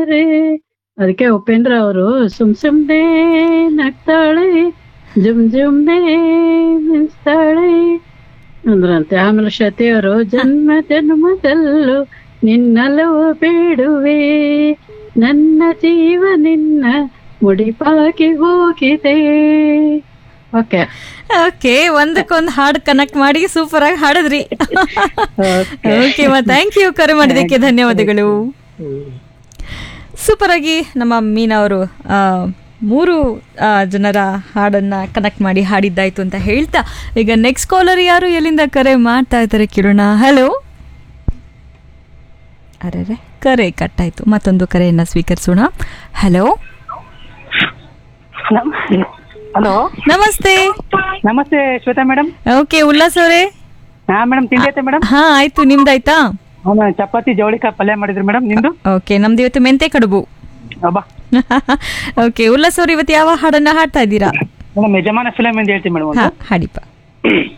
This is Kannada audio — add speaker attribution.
Speaker 1: ಬಾರೆ ಅದಕ್ಕೆ ಉಪೇಂದ್ರ ಅವರು ಸುಮ್ ಸುಮ್ನೆ ನಗ್ತಾಳೆ ಜುಮ್ ಜುಮ್ನೆ ಮಿಂಚ್ತಾಳೆ ಅಂದ್ರಂತೆ ಆಮೇಲೆ ಶತಿಯವರು ಜನ್ಮ ಜನ್ಮದಲ್ಲೂ ನಿನ್ನಲವು ಬೇಡುವೆ ನನ್ನ ಜೀವ ನಿನ್ನ ಮುಡಿಪಾಗಿ ಹೋಗಿದೆ ಓಕೆ
Speaker 2: ಓಕೆ ಒಂದಕ್ಕೊಂದು ಹಾಡು ಕನೆಕ್ಟ್ ಮಾಡಿ ಸೂಪರ್ ಆಗಿ ಹಾಡಿದ್ರಿ ಓಕೆ ಮಾ ಥ್ಯಾಂಕ್ ಯು ಕರೆ ಮಾಡಿದ್ದಕ್ಕೆ ಧನ್ಯವಾದಗಳು ಸೂಪರ್ ಆಗಿ ನಮ್ಮ ಮೀನಾ ಅವರು ಆ, ಮೂರು ಆ, ಜನರ ಹಾಡನ್ನ ಕನೆಕ್ಟ್ ಮಾಡಿ ಹಾಡಿದ್ದಾಯ್ತು ಅಂತ ಹೇಳ್ತಾ ಈಗ ನೆಕ್ಸ್ಟ್ ಕಾಲರ್ ಯಾರು ಎಲ್ಲಿಂದ ಕರೆ ಮಾಡ್ತಾ ಇದ್ದಾರೆ ಕೇಳೋಣ ಹಲೋ ಅರೆ ಕರೆ ಕಟ್ಟಾಯ್ತು ಮತ್ತೊಂದು ಕರೆಯನ್ನ ಸ್ವೀಕರಿಸೋಣ ಹಲೋ
Speaker 3: ಹಲೋ
Speaker 2: ನಮಸ್ತೆ
Speaker 3: ನಮಸ್ತೆ ಶ್ವೇತಾ ಮೇಡಮ್
Speaker 2: ಓಕೆ ಉಲ್ಲಾಸ್ ಅವರೇ
Speaker 3: ಹಾ ಮೇಡಮ್ ತಿಂಡಿ ಐತೆ ಮೇಡಮ್
Speaker 2: ಹಾ ಆಯ್ತು ನಿಮ್ದಾಯ್ತಾ
Speaker 3: ಚಪಾತಿ ಜವಳಿಕಾಯಿ ಪಲ್ಯ ಮಾಡಿದ್ರಿ ಮೇಡಮ್ ನಿಮ್ದು
Speaker 2: ಓಕೆ ನಮ್ದು ಇವತ್ತು ಮೆಂತೆ ಕಡುಬು
Speaker 3: ಅಬ್ಬಾ
Speaker 2: ಓಕೆ ಉಲ್ಲಾಸ್ ಅವ್ರು ಇವತ್ತು ಯಾವ ಹಾಡನ್ನ ಹಾಡ್ತಾ ಇದ್ದೀರಾ
Speaker 3: ಮೇಡಮ್ ಯಜಮಾನ ಫಿಲಮ್ ಅಂತ ಹೇಳ್ತೀನಿ ಮೇಡಮ್
Speaker 2: ಹಾ ಹಾಡಿಪ್ಪ